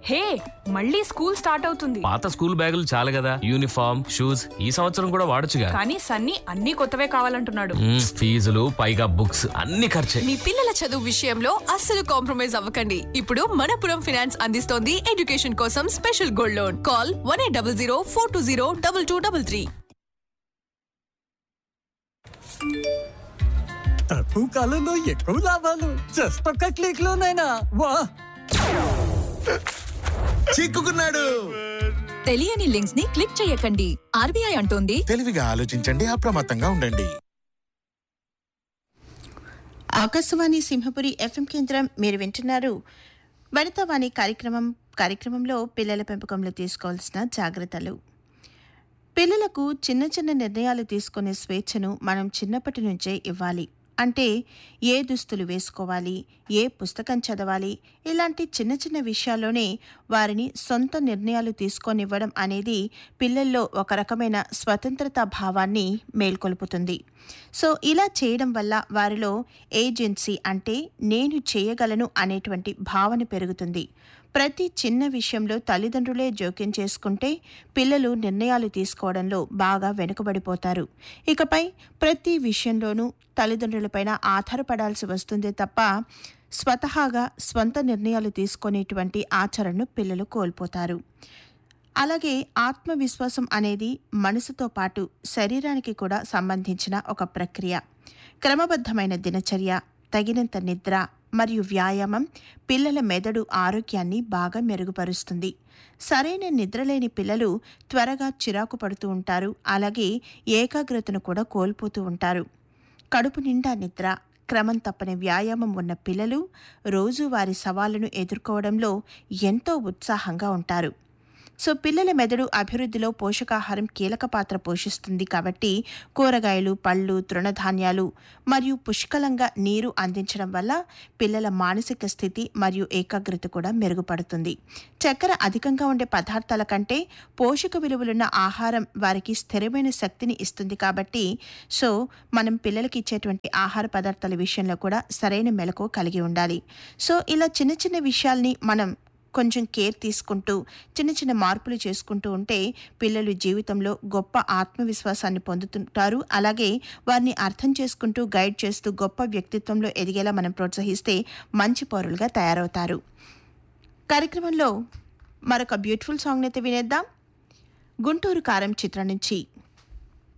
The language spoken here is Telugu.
హే మళ్ళీ స్కూల్ స్టార్ట్ అవుతుంది పాత స్కూల్ బ్యాగులు చాలు కదా యూనిఫామ్ షూస్ ఈ సంవత్సరం కూడా వాడొచ్చుగా కానీ సన్నీ అన్ని కొత్తవే కావాలంటున్నాడు మ్మ్, ఫీజులు పైగా బుక్స్ అన్ని ఖర్చే మీ పిల్లల చదువు విషయంలో అస్సలు కాంప్రమైజ్ అవ్వకండి ఇప్పుడు మనపురం ఫైనాన్స్ అందిస్తోంది ఎడ్యుకేషన్ కోసం special gold loan call one eight double zero four two zero double two double three తక్కువ కాలంలో ఎక్కువ లాభాలు జస్ట్ ఒక్క క్లిక్ లోనైనా వా చిక్కుకున్నాడు తెలియని లింక్స్ ని క్లిక్ చేయకండి ఆర్బీఐ అంటోంది తెలివిగా ఆలోచించండి అప్రమత్తంగా ఉండండి ఆకాశవాణి సింహపురి ఎఫ్ఎం కేంద్రం మీరు వింటున్నారు వనితావాణి కార్యక్రమం కార్యక్రమంలో పిల్లల పెంపకంలో తీసుకోవాల్సిన జాగ్రత్తలు పిల్లలకు చిన్న చిన్న నిర్ణయాలు తీసుకునే స్వేచ్ఛను మనం చిన్నప్పటి నుంచే ఇవ్వాలి అంటే ఏ దుస్తులు వేసుకోవాలి ఏ పుస్తకం చదవాలి ఇలాంటి చిన్న చిన్న విషయాల్లోనే వారిని సొంత నిర్ణయాలు తీసుకొనివ్వడం అనేది పిల్లల్లో ఒక రకమైన స్వతంత్రత భావాన్ని మేల్కొల్పుతుంది సో ఇలా చేయడం వల్ల వారిలో ఏజెన్సీ అంటే నేను చేయగలను అనేటువంటి భావన పెరుగుతుంది ప్రతి చిన్న విషయంలో తల్లిదండ్రులే జోక్యం చేసుకుంటే పిల్లలు నిర్ణయాలు తీసుకోవడంలో బాగా వెనుకబడిపోతారు ఇకపై ప్రతి విషయంలోనూ తల్లిదండ్రులపైన ఆధారపడాల్సి వస్తుందే తప్ప స్వతహాగా స్వంత నిర్ణయాలు తీసుకునేటువంటి ఆచరణను పిల్లలు కోల్పోతారు అలాగే ఆత్మవిశ్వాసం అనేది మనసుతో పాటు శరీరానికి కూడా సంబంధించిన ఒక ప్రక్రియ క్రమబద్ధమైన దినచర్య తగినంత నిద్ర మరియు వ్యాయామం పిల్లల మెదడు ఆరోగ్యాన్ని బాగా మెరుగుపరుస్తుంది సరైన నిద్రలేని పిల్లలు త్వరగా చిరాకు పడుతూ ఉంటారు అలాగే ఏకాగ్రతను కూడా కోల్పోతూ ఉంటారు కడుపు నిండా నిద్ర క్రమం తప్పని వ్యాయామం ఉన్న పిల్లలు రోజువారీ సవాళ్లను ఎదుర్కోవడంలో ఎంతో ఉత్సాహంగా ఉంటారు సో పిల్లల మెదడు అభివృద్ధిలో పోషకాహారం కీలక పాత్ర పోషిస్తుంది కాబట్టి కూరగాయలు పళ్ళు తృణధాన్యాలు మరియు పుష్కలంగా నీరు అందించడం వల్ల పిల్లల మానసిక స్థితి మరియు ఏకాగ్రత కూడా మెరుగుపడుతుంది చక్కెర అధికంగా ఉండే పదార్థాల కంటే పోషక విలువలున్న ఆహారం వారికి స్థిరమైన శక్తిని ఇస్తుంది కాబట్టి సో మనం పిల్లలకి ఇచ్చేటువంటి ఆహార పదార్థాల విషయంలో కూడా సరైన మెలకు కలిగి ఉండాలి సో ఇలా చిన్న చిన్న విషయాల్ని మనం కొంచెం కేర్ తీసుకుంటూ చిన్న చిన్న మార్పులు చేసుకుంటూ ఉంటే పిల్లలు జీవితంలో గొప్ప ఆత్మవిశ్వాసాన్ని పొందుతుంటారు అలాగే వారిని అర్థం చేసుకుంటూ గైడ్ చేస్తూ గొప్ప వ్యక్తిత్వంలో ఎదిగేలా మనం ప్రోత్సహిస్తే మంచి పౌరులుగా తయారవుతారు కార్యక్రమంలో మరొక బ్యూటిఫుల్ సాంగ్ అయితే వినేద్దాం గుంటూరు కారం చిత్రం నుంచి